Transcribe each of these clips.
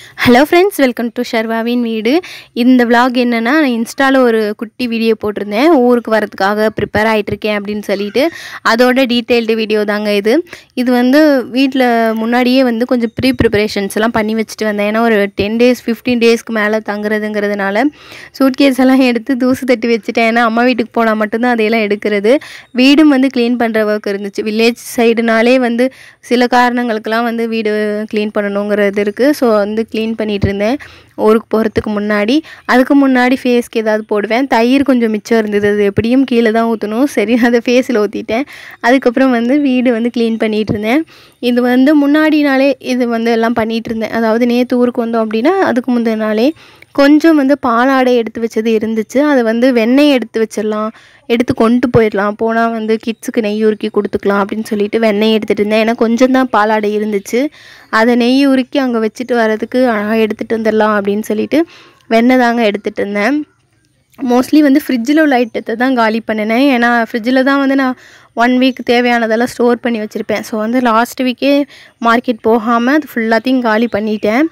hello friends welcome to ஷர்வாவின் வீடு இந்த vlog என்னென்னா நான் இன்ஸ்டாவில் ஒரு குட்டி வீடியோ போட்டிருந்தேன் ஊருக்கு வரதுக்காக ப்ரிப்பேர் ஆகிட்டுருக்கேன் அப்படின்னு சொல்லிட்டு அதோட டீட்டெயில்டு வீடியோ தாங்க இது இது வந்து வீட்டில் முன்னாடியே வந்து கொஞ்சம் ப்ரீ ப்ரிப்பரேஷன்ஸ் எல்லாம் பண்ணி வச்சுட்டு வந்தேன் ஏன்னா ஒரு டென் டேஸ் ஃபிஃப்டீன் டேஸ்க்கு மேலே தங்குறதுங்கிறதுனால சூட்கேஸ் எல்லாம் எடுத்து தூசு தட்டி வச்சுட்டேன் ஏன்னா அம்மா வீட்டுக்கு போனால் மட்டும்தான் அதையெல்லாம் எடுக்கிறது வீடும் வந்து க்ளீன் பண்ணுற ஒர்க் இருந்துச்சு வில்லேஜ் சைடுனாலே வந்து சில காரணங்களுக்கெல்லாம் வந்து வீடு க்ளீன் பண்ணணுங்கிறது இருக்குது ஸோ வந்து க்ளீன் பண்ணிகிட்டு இருந்தேன் ஊருக்கு போகிறதுக்கு முன்னாடி அதுக்கு முன்னாடி ஃபேஸ்க்கு ஏதாவது போடுவேன் தயிர் கொஞ்சம் மிச்சம் இருந்தது அது எப்படியும் கீழே தான் ஊற்றணும் சரி அதை ஃபேஸில் ஊற்றிட்டேன் அதுக்கப்புறம் வந்து வீடு வந்து க்ளீன் பண்ணிகிட்டு இருந்தேன் இது வந்து முன்னாடி நாளே இது வந்து எல்லாம் பண்ணிகிட்டு இருந்தேன் அதாவது நேற்று ஊருக்கு வந்தோம் அப்படின்னா அதுக்கு முந்தின நாளே கொஞ்சம் வந்து பாலாடை எடுத்து வச்சது இருந்துச்சு அதை வந்து வெண்ணெய் எடுத்து வச்சிடலாம் எடுத்து கொண்டு போயிடலாம் போனால் வந்து கிட்ஸுக்கு நெய் உருக்கி கொடுத்துக்கலாம் அப்படின்னு சொல்லிட்டு வெண்ணெய் எடுத்துகிட்டு இருந்தேன் ஏன்னா கொஞ்சம் தான் பாலாடை இருந்துச்சு அதை நெய் உருக்கி அங்கே வச்சுட்டு வரதுக்கு அழகாக எடுத்துகிட்டு வந்துடலாம் அப்படின்னு சொல்லிட்டு வெண்ணெய் தாங்க எடுத்துகிட்டு இருந்தேன் மோஸ்ட்லி வந்து ஃப்ரிட்ஜில் உள்ள ஐட்டத்தை தான் காலி பண்ணினேன் ஏன்னா ஃப்ரிட்ஜில் தான் வந்து நான் ஒன் வீக் தேவையானதெல்லாம் ஸ்டோர் பண்ணி வச்சுருப்பேன் ஸோ வந்து லாஸ்ட் வீக்கே மார்க்கெட் போகாமல் அது ஃபுல்லாத்தையும் காலி பண்ணிட்டேன்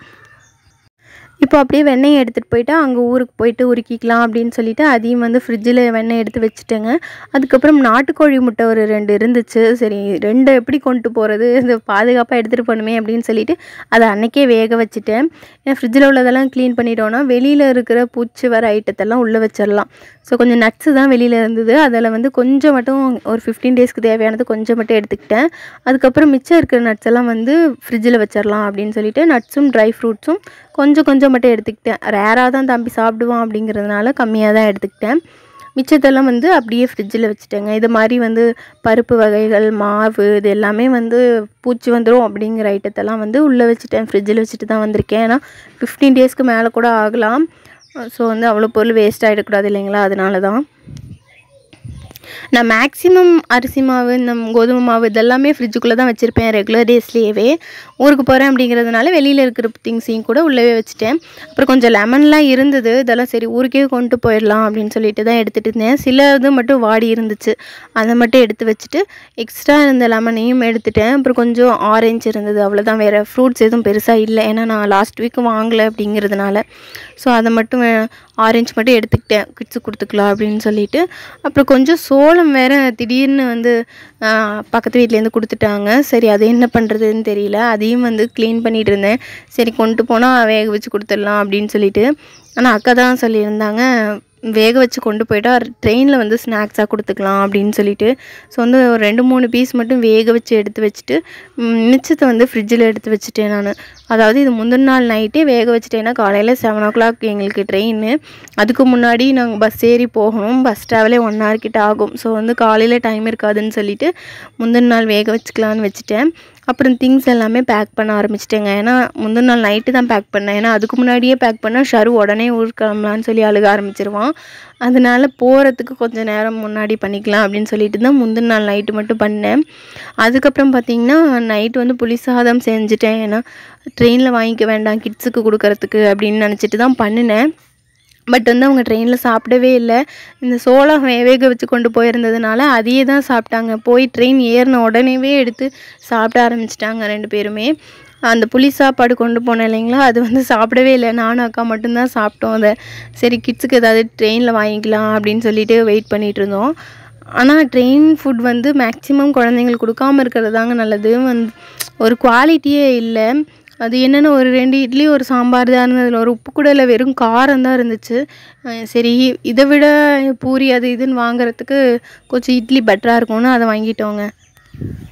இப்போ அப்படியே வெண்ணெய் எடுத்துகிட்டு போயிட்டு அங்கே ஊருக்கு போயிட்டு உருக்கிக்கலாம் அப்படின்னு சொல்லிட்டு அதையும் வந்து ஃப்ரிட்ஜில் வெண்ணெய் எடுத்து வச்சுட்டேங்க அதுக்கப்புறம் நாட்டுக்கோழி முட்டை ஒரு ரெண்டு இருந்துச்சு சரி ரெண்டு எப்படி கொண்டு போகிறது இது பாதுகாப்பாக எடுத்துகிட்டு போகணுமே அப்படின்னு சொல்லிட்டு அதை அன்னைக்கே வேக வச்சுட்டேன் ஏன்னா ஃப்ரிட்ஜில் உள்ளதெல்லாம் க்ளீன் பண்ணிட்டோன்னா வெளியில் இருக்கிற பூச்சி வர ஐட்டத்தெல்லாம் உள்ளே வச்சிடலாம் ஸோ கொஞ்சம் நட்ஸு தான் வெளியில் இருந்தது அதில் வந்து கொஞ்சம் மட்டும் ஒரு ஃபிஃப்டீன் டேஸ்க்கு தேவையானது கொஞ்சம் மட்டும் எடுத்துக்கிட்டேன் அதுக்கப்புறம் மிச்சம் இருக்கிற நட்ஸ் எல்லாம் வந்து ஃப்ரிட்ஜில் வச்சிடலாம் அப்படின்னு சொல்லிட்டு நட்ஸும் ட்ரை ஃப்ரூட்ஸும் கொஞ்சம் கொஞ்சம் மட்டும் எடுத்துக்கிட்டேன் ரேராக தான் தம்பி சாப்பிடுவான் அப்படிங்கிறதுனால கம்மியாக தான் எடுத்துக்கிட்டேன் மிச்சத்தெல்லாம் வந்து அப்படியே ஃப்ரிட்ஜில் வச்சுட்டேங்க இது மாதிரி வந்து பருப்பு வகைகள் மாவு இது எல்லாமே வந்து பூச்சி வந்துடும் அப்படிங்கிற ஐட்டத்தெல்லாம் வந்து உள்ளே வச்சுட்டேன் ஃப்ரிட்ஜில் வச்சுட்டு தான் வந்திருக்கேன் ஏன்னா ஃபிஃப்டீன் டேஸ்க்கு மேலே கூட ஆகலாம் ஸோ வந்து அவ்வளோ பொருள் வேஸ்ட் ஆகிடக்கூடாது இல்லைங்களா அதனால தான் நான் மேக்ஸிமம் அரிசி மாவு இந்த கோதுமை மாவு இதெல்லாமே ஃப்ரிட்ஜுக்குள்ளே தான் வச்சுருப்பேன் ரெகுலர் டேஸ்லேயே ஊருக்கு போகிறேன் அப்படிங்கிறதுனால வெளியில் இருக்கிற திங்ஸையும் கூட உள்ளவே வச்சுட்டேன் அப்புறம் கொஞ்சம் லெமன்லாம் இருந்தது இதெல்லாம் சரி ஊருக்கே கொண்டு போயிடலாம் அப்படின்னு சொல்லிட்டு தான் எடுத்துகிட்டு இருந்தேன் சில இது மட்டும் வாடி இருந்துச்சு அதை மட்டும் எடுத்து வச்சுட்டு எக்ஸ்ட்ரா இருந்த லெமனையும் எடுத்துட்டேன் அப்புறம் கொஞ்சம் ஆரஞ்சு இருந்தது அவ்வளோதான் வேறு ஃப்ரூட்ஸ் எதுவும் பெருசாக இல்லை ஏன்னா நான் லாஸ்ட் வீக்கு வாங்கலை அப்படிங்கிறதுனால ஸோ அதை மட்டும் ஆரஞ்சு மட்டும் எடுத்துக்கிட்டேன் கிட்ஸுக்கு கொடுத்துக்கலாம் அப்படின்னு சொல்லிட்டு அப்புறம் கொஞ்சம் சோளம் வேறு திடீர்னு வந்து பக்கத்து வீட்லேருந்து கொடுத்துட்டாங்க சரி அது என்ன பண்ணுறதுன்னு தெரியல அதையும் வந்து க்ளீன் பண்ணிகிட்டு இருந்தேன் சரி கொண்டு போனால் வேக வச்சு கொடுத்துடலாம் அப்படின்னு சொல்லிட்டு ஆனால் அக்கா தான் சொல்லியிருந்தாங்க வேக வச்சு கொண்டு போயிட்டா ட்ரெயினில் வந்து ஸ்நாக்ஸாக கொடுத்துக்கலாம் அப்படின்னு சொல்லிட்டு ஸோ வந்து ஒரு ரெண்டு மூணு பீஸ் மட்டும் வேக வச்சு எடுத்து வச்சுட்டு மிச்சத்தை வந்து ஃப்ரிட்ஜில் எடுத்து வச்சுட்டேன் நான் அதாவது இது முந்தின நாள் நைட்டே வேக வச்சுட்டேன்னா காலையில் செவன் ஓ கிளாக் எங்களுக்கு ட்ரெயின் அதுக்கு முன்னாடி நாங்கள் பஸ் ஏறி போகணும் பஸ் ட்ராவலே ஒன் ஹவர் கிட்ட ஆகும் ஸோ வந்து காலையில் டைம் இருக்காதுன்னு சொல்லிட்டு முந்தின நாள் வேக வச்சுக்கலான்னு வச்சுட்டேன் அப்புறம் திங்ஸ் எல்லாமே பேக் பண்ண ஆரம்பிச்சிட்டேங்க ஏன்னா முந்தின நாள் நைட்டு தான் பேக் பண்ணேன் ஏன்னா அதுக்கு முன்னாடியே பேக் பண்ணால் ஷரு உடனே ஊருக்கு கிளம்பலான்னு சொல்லி அழுக ஆரம்பிச்சிருவான் அதனால போகிறதுக்கு கொஞ்சம் நேரம் முன்னாடி பண்ணிக்கலாம் அப்படின்னு சொல்லிட்டு தான் முந்தின நாள் நைட்டு மட்டும் பண்ணேன் அதுக்கப்புறம் பார்த்திங்கன்னா நைட்டு வந்து புளி சாதம் செஞ்சுட்டேன் ஏன்னா ட்ரெயினில் வாங்கிக்க வேண்டாம் கிட்ஸுக்கு கொடுக்கறதுக்கு அப்படின்னு நினச்சிட்டு தான் பண்ணினேன் பட் வந்து அவங்க ட்ரெயினில் சாப்பிடவே இல்லை இந்த சோளம் வேக வச்சு கொண்டு போயிருந்ததுனால அதையே தான் சாப்பிட்டாங்க போய் ட்ரெயின் ஏறின உடனேவே எடுத்து சாப்பிட ஆரம்பிச்சிட்டாங்க ரெண்டு பேருமே அந்த புளி சாப்பாடு கொண்டு போனேன் இல்லைங்களா அது வந்து சாப்பிடவே இல்லை நானும் அக்கா மட்டும்தான் சாப்பிட்டோம் அதை சரி கிட்ஸுக்கு ஏதாவது ட்ரெயினில் வாங்கிக்கலாம் அப்படின்னு சொல்லிட்டு வெயிட் பண்ணிகிட்டு இருந்தோம் ஆனால் ட்ரெயின் ஃபுட் வந்து மேக்ஸிமம் குழந்தைங்களுக்கு கொடுக்காமல் இருக்கிறது தாங்க நல்லது வந்து ஒரு குவாலிட்டியே இல்லை அது என்னென்னா ஒரு ரெண்டு இட்லி ஒரு சாம்பார் தான் இருந்தது அதில் ஒரு உப்பு கூட இல்லை வெறும் காரம் தான் இருந்துச்சு சரி இதை விட பூரி அது இதுன்னு வாங்குறதுக்கு கொஞ்சம் இட்லி பெட்டராக இருக்கும்னு அதை வாங்கிட்டோங்க